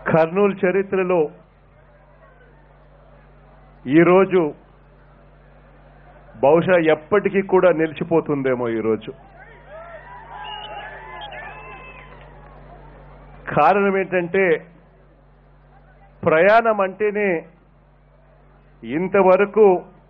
కర్నూలు చరిత్రలో ఈరోజు బహుశా ఎప్పటికీ కూడా నిలిచిపోతుందేమో ఈరోజు కారణం ఏంటంటే ప్రయాణం అంటేనే ఇంతవరకు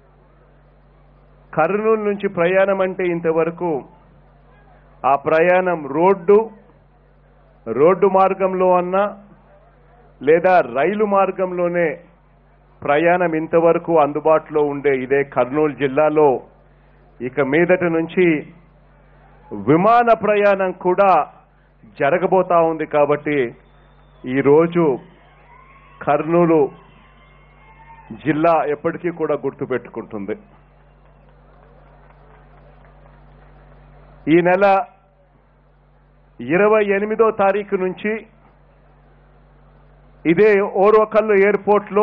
కర్నూలు నుంచి ప్రయాణం అంటే ఇంతవరకు ఆ ప్రయాణం రోడ్డు రోడ్డు మార్గంలో అన్నా లేదా రైలు మార్గంలోనే ప్రయాణం ఇంతవరకు అందుబాటులో ఉండే ఇదే కర్నూలు జిల్లాలో ఇక మీదట నుంచి విమాన ప్రయాణం కూడా జరగబోతా ఉంది కాబట్టి ఈరోజు కర్నూలు జిల్లా ఎప్పటికీ కూడా గుర్తుపెట్టుకుంటుంది ఈ నెల ఇరవై ఎనిమిదో తారీఖు నుంచి ఇదే ఓర్వకల్లు ఎయిర్పోర్ట్లో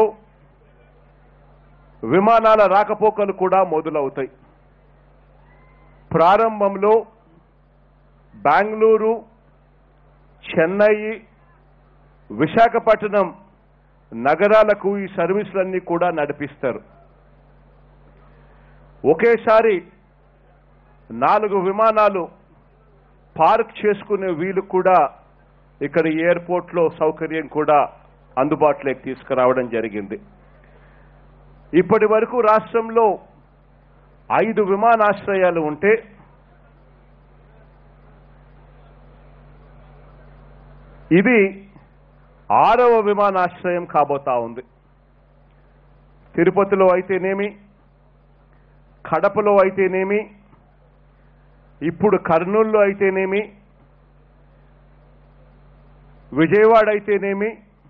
విమానాల రాకపోకలు కూడా మొదలవుతాయి ప్రారంభంలో బెంగళూరు చెన్నై విశాఖపట్నం నగరాలకు ఈ సర్వీసులన్నీ కూడా నడిపిస్తారు ఒకేసారి నాలుగు విమానాలు పార్క్ చేసుకునే వీలు కూడా ఇక్కడ ఈ ఎయిర్పోర్ట్లో సౌకర్యం కూడా అందుబాటులోకి తీసుకురావడం జరిగింది ఇప్పటి వరకు రాష్ట్రంలో ఐదు విమానాశ్రయాలు ఉంటే ఇది ఆరవ విమానాశ్రయం కాబోతా ఉంది తిరుపతిలో అయితేనేమి కడపలో అయితేనేమి ఇప్పుడు కర్నూలులో అయితేనేమి విజయవాడ అయితేనేమి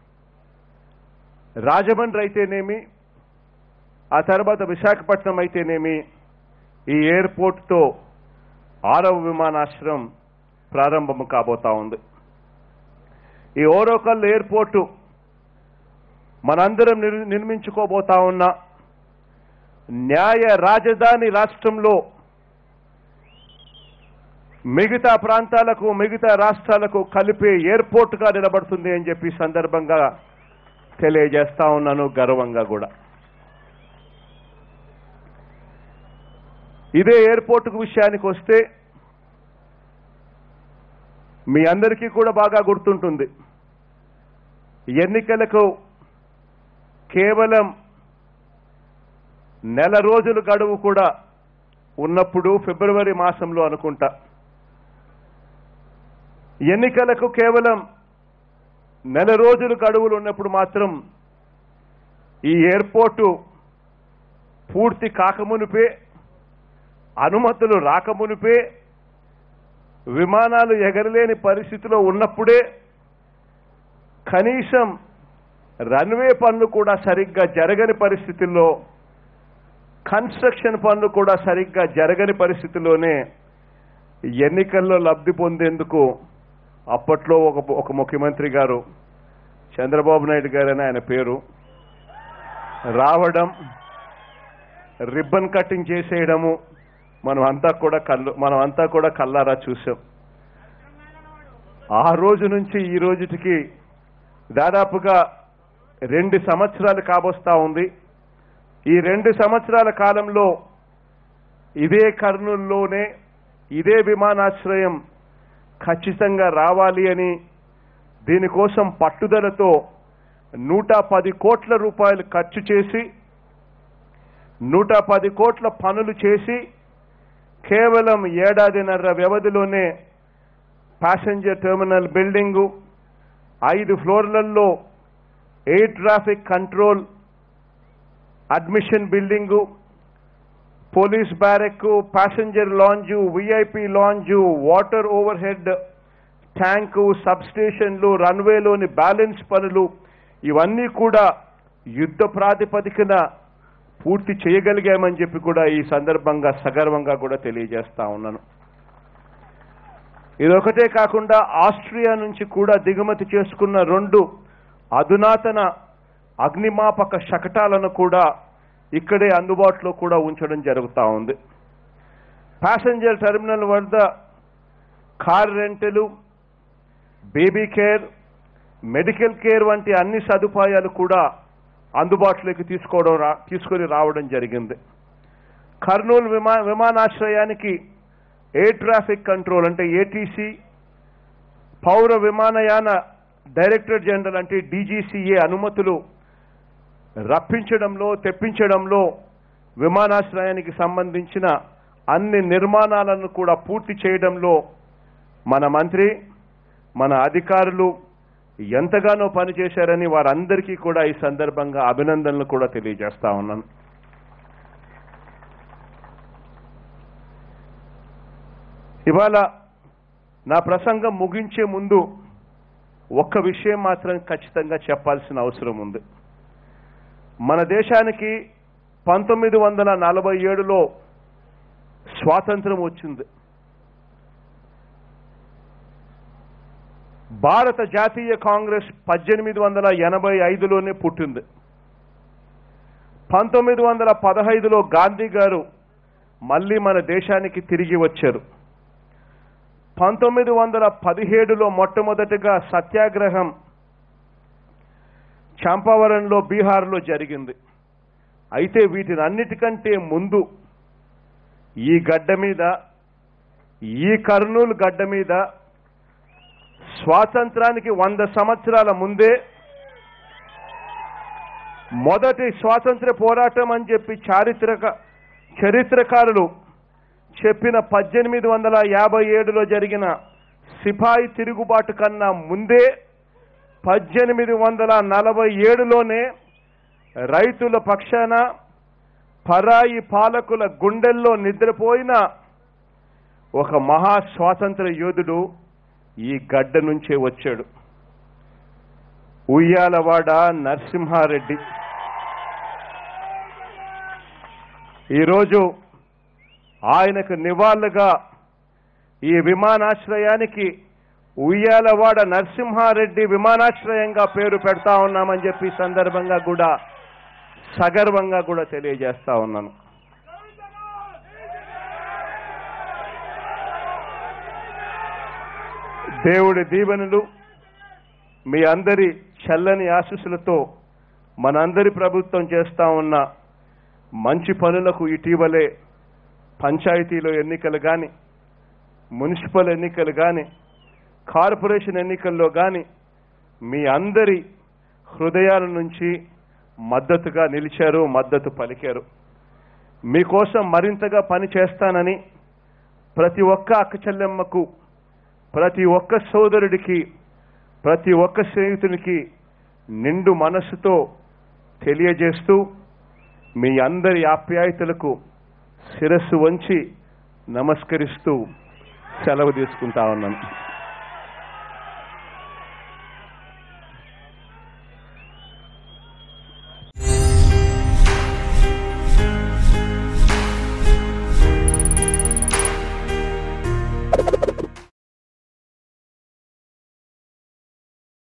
రాజమండ్రి అయితేనేమి ఆ తర్వాత విశాఖపట్నం అయితేనేమి ఈ ఎయిర్పోర్ట్తో ఆరవ విమానాశ్రయం ప్రారంభం కాబోతా ఉంది ఈ ఓరోకల్ ఎయిర్పోర్టు మనందరం నిర్- నిర్మించుకోబోతా ఉన్న న్యాయ రాజధాని రాష్ట్రంలో మిగతా ప్రాంతాలకు మిగతా రాష్ట్రాలకు కలిపే ఎయిర్పోర్ట్గా నిలబడుతుంది అని చెప్పి ఈ సందర్భంగా తెలియజేస్తా ఉన్నాను గర్వంగా కూడా ఇదే ఎయిర్పోర్టుకు విషయానికి వస్తే మీ అందరికీ కూడా బాగా గుర్తుంటుంది ఎన్నికలకు కేవలం నెల రోజులు గడువు కూడా ఉన్నప్పుడు ఫిబ్రవరి మాసంలో అనుకుంటా ఎన్నికలకు కేవలం నెల రోజులు గడువులు ఉన్నప్పుడు మాత్రం ఈ ఎయిర్పోర్టు పూర్తి కాకమునిపే అనుమతులు రాకమునిపే విమానాలు ఎగరలేని పరిస్థితిలో ఉన్నప్పుడే కనీసం రన్వే పనులు కూడా సరిగ్గా జరగని పరిస్థితుల్లో కన్స్ట్రక్షన్ పనులు కూడా సరిగ్గా జరగని పరిస్థితిలోనే ఎన్నికల్లో లబ్ధి పొందేందుకు అప్పట్లో ఒక ఒక ముఖ్యమంత్రి గారు చంద్రబాబు నాయుడు గారు అని ఆయన పేరు రావడం రిబ్బన్ కటింగ్ చేసేయడము మనం అంతా కూడా కళ్ళు మనం అంతా కూడా కల్లారా చూసాం ఆ రోజు నుంచి ఈ రోజుటికి దాదాపుగా రెండు సంవత్సరాలు కాబోస్తా ఉంది ఈ రెండు సంవత్సరాల కాలంలో ఇదే కర్నూలులోనే ఇదే విమానాశ్రయం ఖచ్చితంగా రావాలి అని దీనికోసం పట్టుదలతో నూట పది కోట్ల రూపాయలు ఖర్చు చేసి నూట పది కోట్ల పనులు చేసి కేవలం ఏడాదిన్నర వ్యవధిలోనే ప్యాసింజర్ టెర్మినల్ బిల్డింగు ఐదు ఫ్లోర్లలో air traffic control admission building police barrack passenger lounge VIP lounge water overhead tank సబ్ స్టేషన్లు రన్వేలోని బ్యాలెన్స్ పనులు ఇవన్నీ కూడా యుద్ధ ప్రాతిపదికన పూర్తి చేయగలిగామని చెప్పి కూడా ఈ సందర్భంగా సగర్వంగా కూడా తెలియజేస్తా ఉన్నాను ఇదొకటే కాకుండా ఆస్ట్రియా నుంచి కూడా దిగుమతి చేసుకున్న రెండు అధునాతన అగ్నిమాపక శకటాలను కూడా ఇక్కడే అందుబాటులో కూడా ఉంచడం జరుగుతూ ఉంది ప్యాసింజర్ టెర్మినల్ వద్ద కార్ రెంటలు బేబీ కేర్ మెడికల్ కేర్ వంటి అన్ని సదుపాయాలు కూడా అందుబాటులోకి తీసుకోవడం రా తీసుకొని రావడం జరిగింది కర్నూలు విమా విమానాశ్రయానికి ఎయిర్ ట్రాఫిక్ కంట్రోల్ అంటే ఏటీసీ పౌర విమానయాన డైరెక్టర్ జనరల్ అంటే డీజీసీఏ అనుమతులు రప్పించడంలో తెప్పించడంలో విమానాశ్రయానికి సంబంధించిన అన్ని నిర్మాణాలను కూడా పూర్తి చేయడంలో మన మంత్రి మన అధికారులు ఎంతగానో పనిచేశారని వారందరికీ కూడా ఈ సందర్భంగా అభినందనలు కూడా తెలియజేస్తా ఉన్నాను ఇవాళ నా ప్రసంగం ముగించే ముందు ఒక్క విషయం మాత్రం ఖచ్చితంగా చెప్పాల్సిన అవసరం ఉంది మన దేశానికి పంతొమ్మిది వందల నలభై ఏడులో స్వాతంత్రం వచ్చింది భారత జాతీయ కాంగ్రెస్ పద్దెనిమిది వందల ఎనభై ఐదులోనే పుట్టింది పంతొమ్మిది వందల పదహైదులో గాంధీ గారు మళ్ళీ మన దేశానికి తిరిగి వచ్చారు పంతొమ్మిది వందల పదిహేడులో మొట్టమొదటిగా సత్యాగ్రహం చంపావరంలో బీహార్లో జరిగింది అయితే వీటిని అన్నిటికంటే ముందు ఈ గడ్డ మీద ఈ కర్నూలు గడ్డ మీద స్వాతంత్రానికి వంద సంవత్సరాల ముందే మొదటి స్వాతంత్ర పోరాటం అని చెప్పి చారిత్రక చరిత్రకారులు చెప్పిన పద్దెనిమిది వందల యాభై ఏడులో జరిగిన సిపాయి తిరుగుబాటు కన్నా ముందే పద్దెనిమిది వందల నలభై ఏడులోనే రైతుల పక్షాన పరాయి పాలకుల గుండెల్లో నిద్రపోయిన ఒక మహా స్వాతంత్ర యోధుడు ఈ గడ్డ నుంచే వచ్చాడు ఉయ్యాలవాడ నరసింహారెడ్డి ఈరోజు ఆయనకు నివాళులుగా ఈ విమానాశ్రయానికి ఉయ్యాలవాడ నరసింహారెడ్డి విమానాశ్రయంగా పేరు పెడతా ఉన్నామని చెప్పి ఈ సందర్భంగా కూడా సగర్వంగా కూడా తెలియజేస్తా ఉన్నాను దేవుడి దీవెనలు మీ అందరి చల్లని ఆశీస్సులతో మనందరి ప్రభుత్వం చేస్తా ఉన్న మంచి పనులకు ఇటీవలే పంచాయతీలో ఎన్నికలు కానీ మున్సిపల్ ఎన్నికలు కానీ కార్పొరేషన్ ఎన్నికల్లో కానీ మీ అందరి హృదయాల నుంచి మద్దతుగా నిలిచారు మద్దతు పలికారు మీకోసం మరింతగా పని చేస్తానని ప్రతి ఒక్క అక్క చెల్లెమ్మకు ప్రతి ఒక్క సోదరుడికి ప్రతి ఒక్క స్నేహితునికి నిండు మనస్సుతో తెలియజేస్తూ మీ అందరి ఆప్యాయతలకు శిరస్సు వంచి నమస్కరిస్తూ సెలవు తీసుకుంటా ఉన్నాను